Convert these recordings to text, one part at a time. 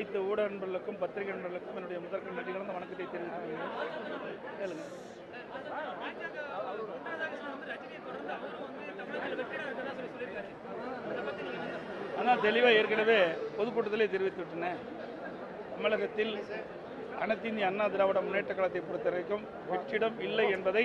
அனைத்து ஊடக நண்பர்களுக்கும் பத்திரிகை நண்பர்களுக்கும் என்னுடைய முதற்க நன்றி கலந்த வணக்கத்தை தெரிவித்துக் கொள்கிறேன் கேளுங்க அதான் தெளிவாக ஏற்கனவே பொதுக்கூட்டத்திலே தெரிவித்து விட்டேனே தமிழகத்தில் அனைத்து இந்திய அண்ணா திராவிட முன்னேற்ற கழகத்தை பொறுத்த வரைக்கும் வெற்றிடம் இல்லை என்பதை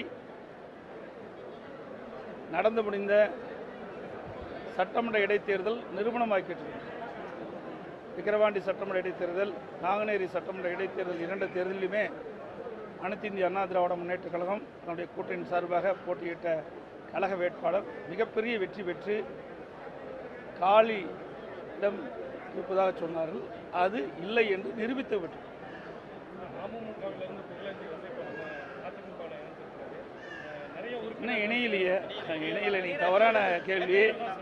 நடந்து முடிந்த சட்டமன்ற இடைத்தேர்தல் நிரூபணமாக்கிட்டு விக்கிரவாண்டி சட்டமன்ற இடைத்தேர்தல் நாங்குநேரி சட்டமன்ற இடைத்தேர்தல் இரண்டு தேர்தலிலுமே அனைத்து இந்திய அண்ணா திராவிட முன்னேற்ற கழகம் தன்னுடைய கூட்டணியின் சார்பாக போட்டியிட்ட கழக வேட்பாளர் மிகப்பெரிய வெற்றி பெற்று காலி இடம் இருப்பதாக சொன்னார்கள் அது இல்லை என்று நிரூபித்து விட்டது அமமுகவிலிருந்து புகழேந்தி வந்து இப்போ நம்ம அதிமுகவில் இணைஞ்சிருக்காரு அஹ் நிறைய உறுப்பினர் இன்னும் இணையிலேயே இணையில நீ தவறான கேள்வி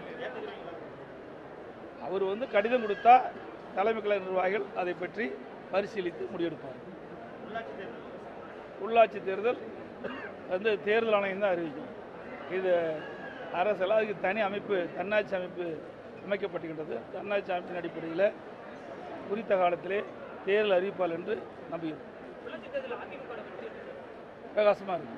அவர் வந்து கடிதம் கொடுத்தா தலைமை கழக நிர்வாகிகள் அதை பற்றி பரிசீலித்து முடிவெடுப்பார் உள்ளாட்சி தேர்தல் வந்து தேர்தல் ஆணையம் தான் அறிவிக்கும் இது அரசெல்லாம் அதுக்கு தனி அமைப்பு தன்னாட்சி அமைப்பு அமைக்கப்பட்டுகின்றது தன்னாட்சி அமைப்பின் அடிப்படையில் குறித்த காலத்திலே தேர்தல் அறிவிப்பால் என்று நம்புகிறோம் பிரகாசமாக இருக்கு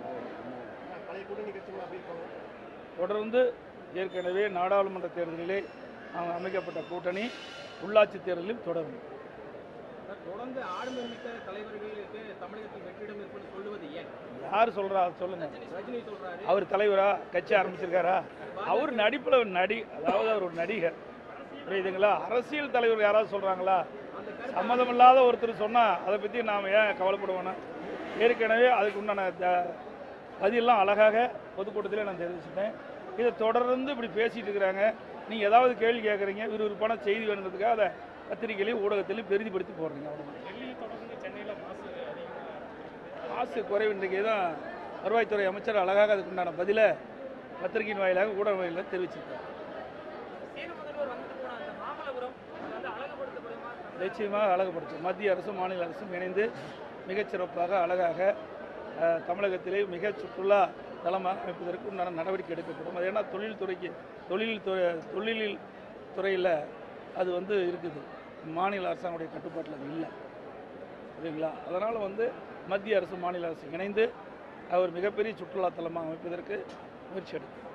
தொடர்ந்து ஏற்கனவே நாடாளுமன்ற தேர்தலிலே அவங்க அமைக்கப்பட்ட கூட்டணி உள்ளாட்சி தேர்தலில் தொடரும் தொடர்ந்து ஆளுமை மிக்க தலைவர்களுக்கு தமிழகத்தில் வெற்றிடம் இருப்பது சொல்லுவது ஏன் யார் சொல்றா சொல்லுங்க ரஜினி சொல்றாரு அவர் தலைவரா கட்சி ஆரம்பிச்சிருக்காரா அவர் நடிப்பில் ஒரு நடி அதாவது அவர் ஒரு நடிகர் புரியுதுங்களா அரசியல் தலைவர் யாராவது சொல்றாங்களா சம்மதமில்லாத ஒருத்தர் சொன்னா அதை பற்றி நாம் ஏன் கவலைப்படுவோன்னா ஏற்கனவே அதுக்கு உண்டான த- பதிலெல்லாம் அழகாக பொதுக்கூட்டத்திலே நான் தெரிவிச்சிட்டேன் இதை தொடர்ந்து இப்படி பேசிட்டு இருக்கிறாங்க நீங்கள் ஏதாவது கேள்வி கேட்குறீங்க விறுவிறுப்பான செய்தி வேணுங்கிறதுக்காக அதை பத்திரிகையிலையும் ஊடகத்திலையும் பெரிதிப்படுத்தி போடுறீங்க அவ்வளவுதான். டெல்லியில் தொடர்ந்து சென்னையில் மாசு அதிகமாக மாசு குறைவு இன்றைக்கு தான் வருவாய்த்துறை அமைச்சர் அழகாக அதுக்கு உண்டான பதிலை பத்திரிகையின் வாயிலாக ஊடக வாயிலாக தெரிவிச்சிருக்கார் சேலம் முதல்வர் வந்துட்டு போன அந்த மாமல்லபுரம் அது வந்து அழகுபடுத்தப்படுமா நிச்சயமாக அழகுபடுத்தும் மத்திய அரசும் மாநில அரசும் இணைந்து மிகச்சிறப்பாக அழகாக அஹ், தமிழகத்திலே மிக சுற்றுலா தலமாக அமைப்பதற்கு உண்டான நடவடிக்கை எடுக்கப்படும் அது ஏன்னா தொழில் துறைக்கு தொழில் துறை தொழிலில் துறையில் அது வந்து இருக்குது மாநில அரசாங்களுடைய கட்டுப்பாட்டில் அது இல்லை சரிங்களா அதனால் வந்து மத்திய அரசு மாநில அரசு இணைந்து அவர் மிகப்பெரிய சுற்றுலா தலமாக அமைப்பதற்கு முயற்சி எடுக்கும்